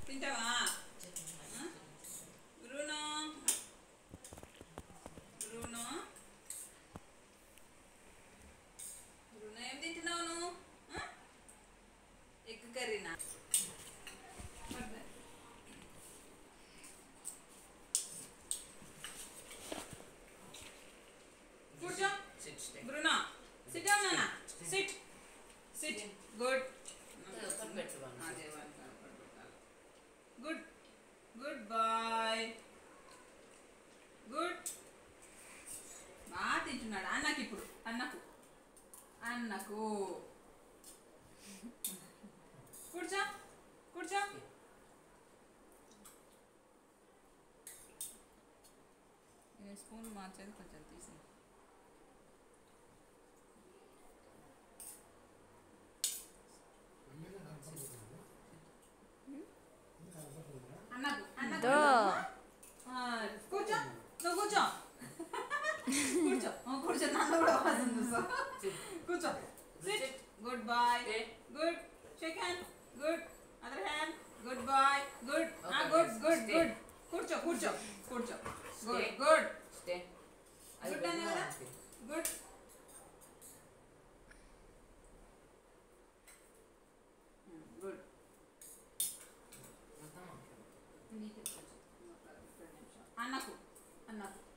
తింటావా ఆ? Bruno Bruno Bruno ఏం తింటున్నావు నువ్వు ఆ? ఎగ్ కర్రీనా కూర్చో Sit, stay. Bruno sit down నాన్న సిట్ సిట్ గుడ్ ఓపెన్ పెట్టు వన్. అదే one good good boy good బాగా తింటున్నాడు అన్నకి ఇప్పుడు అన్నకు అన్నకు కూర్చో కూర్చో నేను స్పూన్ మార్చేది కొంచెం తీసి అన్నకు అన్నకు దో. ఆ, కూర్చో నువ్వు కూర్చో కూర్చో ఆ, కూర్చో నన్ను కూడా వాసన చూసా కూర్చో sit good boy Stay. Good shake hand good other hand good boy good Okay, good yes, good stay. Good కూర్చో కూర్చో కూర్చో గుడ్ Stay. Good Stay. అది గుడ్ అనే పెట్టు కదా మనకి. గుడ్ గుడ్ మొత్తం అన్నకు అన్నకు